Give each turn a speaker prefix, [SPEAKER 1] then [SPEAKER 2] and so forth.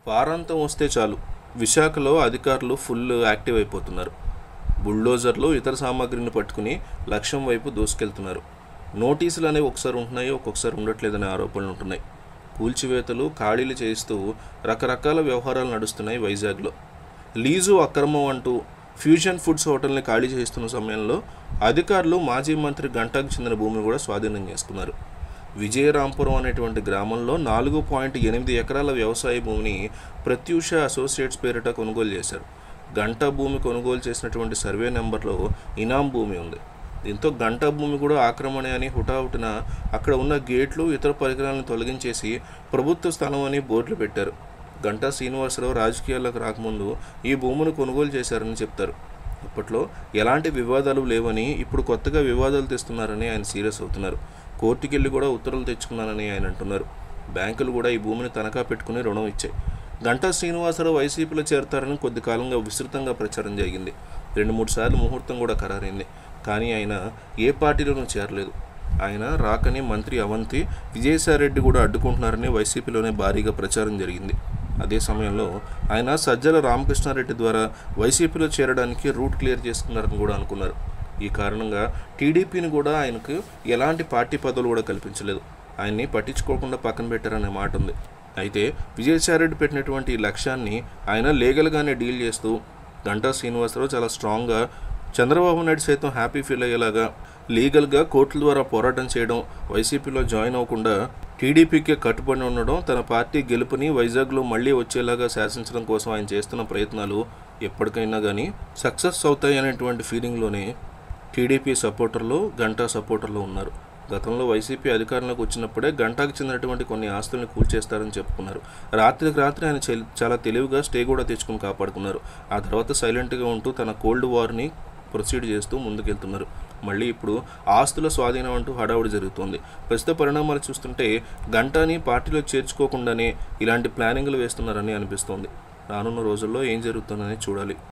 [SPEAKER 1] వారాంతం వస్తే చాలు విశాఖలో అధికారులు ఫుల్ యాక్టివ్ అయిపోతున్నారు బుల్డోజర్లు ఇతర సామాగ్రిని పట్టుకుని లక్ష్యం వైపు దూసుకెళ్తున్నారు నోటీసులు అనేవి ఒకసారి ఉంటున్నాయి ఒక్కొక్కసారి ఉండట్లేదనే ఆరోపణలు ఉంటున్నాయి కూల్చివేతలు ఖాళీలు చేయిస్తూ రకరకాల వ్యవహారాలు నడుస్తున్నాయి వైజాగ్లో లీజు అక్రమం అంటూ ఫ్యూజన్ ఫుడ్స్ హోటల్ని ఖాళీ చేస్తున్న సమయంలో అధికారులు మాజీ మంత్రి గంటాకు చెందిన భూమిని కూడా స్వాధీనం చేసుకున్నారు విజయరాంపురం అనేటువంటి గ్రామంలో నాలుగు పాయింట్ ఎనిమిది ఎకరాల వ్యవసాయ భూమిని ప్రత్యూష అసోసియేట్స్ పేరిట కొనుగోలు చేశారు గంట భూమి కొనుగోలు చేసినటువంటి సర్వే నెంబర్లో ఇనాం భూమి ఉంది దీంతో గంట భూమి కూడా ఆక్రమణ అని హుటాహుటిన అక్కడ ఉన్న గేట్లు ఇతర పరికరాలను తొలగించేసి ప్రభుత్వ స్థలం అని బోర్డులు పెట్టారు గంటా శ్రీనివాసరావు రాజకీయాల్లోకి రాకముందు ఈ భూమిని కొనుగోలు చేశారని చెప్తారు అప్పట్లో ఎలాంటి వివాదాలు లేవని ఇప్పుడు కొత్తగా వివాదాలు తెస్తున్నారని ఆయన సీరియస్ అవుతున్నారు కోర్టుకెళ్ళి కూడా ఉత్తర్వులు తెచ్చుకున్నానని ఆయన అంటున్నారు బ్యాంకులు కూడా ఈ భూమిని తనఖా పెట్టుకుని రుణం ఇచ్చాయి గంటా శ్రీనివాసరావు వైసీపీలో చేరతారని కొద్ది కాలంగా విస్తృతంగా ప్రచారం జరిగింది రెండు మూడు సార్లు ముహూర్తం కూడా ఖరారైంది కానీ ఆయన ఏ పార్టీలోనూ చేరలేదు ఆయన రాకని మంత్రి అవంతి విజయసాయిరెడ్డి కూడా అడ్డుకుంటున్నారని వైసీపీలోనే భారీగా ప్రచారం జరిగింది అదే సమయంలో ఆయన సజ్జల రామకృష్ణారెడ్డి ద్వారా వైసీపీలో చేరడానికి రూట్ క్లియర్ చేసుకున్నారని కూడా అనుకున్నారు ఈ కారణంగా టీడీపీని కూడా ఆయనకు ఎలాంటి పార్టీ పదవులు కూడా కల్పించలేదు ఆయన్ని పట్టించుకోకుండా పక్కన పెట్టారనే మాట ఉంది అయితే విజయసాయిరెడ్డి పెట్టినటువంటి ఈ లక్ష్యాన్ని ఆయన లీగల్గానే డీల్ చేస్తూ గంటా శ్రీనివాసరావు చాలా స్ట్రాంగ్గా చంద్రబాబు నాయుడు సైతం హ్యాపీ ఫీల్ అయ్యేలాగా లీగల్గా కోర్టుల ద్వారా పోరాటం చేయడం వైసీపీలో జాయిన్ అవ్వకుండా టీడీపీకే కట్టుబడి ఉండడం తన పార్టీ గెలుపుని వైజాగ్లో మళ్ళీ వచ్చేలాగా శాసించడం కోసం ఆయన చేస్తున్న ప్రయత్నాలు ఎప్పటికైనా కానీ సక్సెస్ అవుతాయి అనేటువంటి ఫీలింగ్లోనే టీడీపీ సపోర్టర్లు గంటా సపోర్టర్లు ఉన్నారు గతంలో వైసీపీ అధికారంలోకి వచ్చినప్పుడే గంటాకు చెందినటువంటి కొన్ని ఆస్తులను కూల్చేస్తారని చెప్పుకున్నారు రాత్రికి రాత్రి ఆయన చెల్- చాలా తెలివిగా స్టే కూడా తెచ్చుకుని కాపాడుకున్నారు ఆ తర్వాత సైలెంట్గా ఉంటూ తన కోల్డ్ వార్ని ప్రొసీడ్ చేస్తూ ముందుకెళ్తున్నారు మళ్ళీ ఇప్పుడు ఆస్తుల స్వాధీనం అంటూ హడావుడి జరుగుతోంది ప్రస్తుత పరిణామాలు చూస్తుంటే గంటాని పార్టీలో చేర్చుకోకుండానే ఇలాంటి ప్లానింగ్లు వేస్తున్నారని అనిపిస్తోంది రానున్న రోజుల్లో ఏం జరుగుతుందని చూడాలి